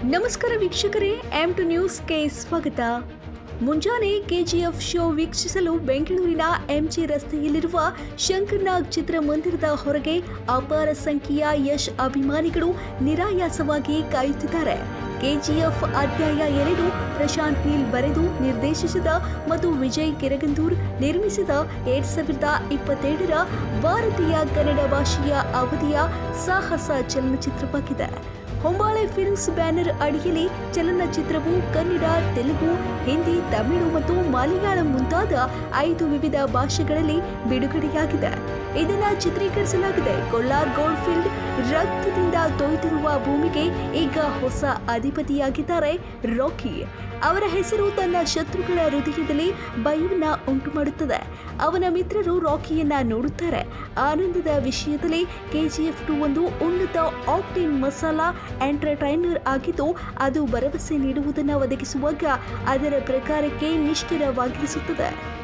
ನಮಸ್ಕಾರ ವೀಕ್ಷಕರೇ M to ನ್ಯೂಸ್ಗೆ ಸ್ವಾಗತ ಮುಂಜಾನೆ ಕೆಜಿಎಫ್ ಶೋ ವೀಕ್ಷಿಸಲು ಬೆಂಗಳೂರಿನ ಎಂಜಿ ರಸ್ತೆಯಲ್ಲಿರುವ ಶಂಕರ್ನಾಗ್ ಚಿತ್ರಮಂದಿರದ ಹೊರಗೆ ಅಪಾರ ಸಂಖ್ಯೆಯ ಯಶ್ ಅಭಿಮಾನಿಗಳು ನಿರಾಯಾಸವಾಗಿ ಕಾಯುತ್ತಿದ್ದಾರೆ ಕೆಜಿಎಫ್ ಅಧ್ಯಾಯ ಎರಡು ಪ್ರಶಾಂತ್ ನೀಲ್ ಬರೆದು ನಿರ್ದೇಶಿಸಿದ ಮತ್ತು ವಿಜಯ್ ಕಿರಗಂದೂರ್ ನಿರ್ಮಿಸಿದ ಎರಡ್ ಸಾವಿರದ ಇಪ್ಪತ್ತೆರಡರ ಭಾರತೀಯ ಕನ್ನಡ ಭಾಷೆಯ ಅವಧಿಯ ಸಾಹಸ ಚಲನಚಿತ್ರವಾಗಿದೆ ಹೊಂಬಾಳೆ ಫಿಲ್ಮ್ಸ್ ಬ್ಯಾನರ್ ಅಡಿಯಲ್ಲಿ ಚಲನಚಿತ್ರವು ಕನ್ನಡ ತೆಲುಗು ಹಿಂದಿ ತಮಿಳು ಮತ್ತು ಮಲಯಾಳಂ ಮುಂತಾದ ಐದು ವಿವಿಧ ಭಾಷೆಗಳಲ್ಲಿ ಬಿಡುಗಡೆಯಾಗಿದೆ ಇದನ್ನ ಚಿತ್ರೀಕರಿಸಲಾಗಿದೆ ಕೊಲ್ಲಾರ್ ಗೋಲ್ಡ್ ಫೀಲ್ಡ್ ರಕ್ತದಿಂದ ತೊಯ್ದಿರುವ ಭೂಮಿಗೆ ಈಗ ಹೊಸ ಅಧಿಪತಿಯಾಗಿದ್ದಾರೆ ರಾಕಿ ಅವರ ಹೆಸರು ತನ್ನ ಶತ್ರುಗಳ ಹೃದಯದಲ್ಲಿ ಭಯವನ್ನ ಉಂಟು ಮಾಡುತ್ತದೆ ಅವನ ಮಿತ್ರರು ರಾಕಿಯನ್ನ ನೋಡುತ್ತಾರೆ ಆನಂದದ ವಿಷಯದಲ್ಲಿ ಕೆಜಿಎಫ್ ಟು ಒಂದು ಉನ್ನತ ಆಕ್ಟಿನ್ ಮಸಾಲಾ ಎಂಟರ್ಟೈನರ್ ಆಗಿದ್ದು ಅದು ಭರವಸೆ ನೀಡುವುದನ್ನು ಒದಗಿಸುವಾಗ ಅದರ ಪ್ರಕಾರಕ್ಕೆ ನಿಷ್ಠಿರವಾಗಿರಿಸುತ್ತದೆ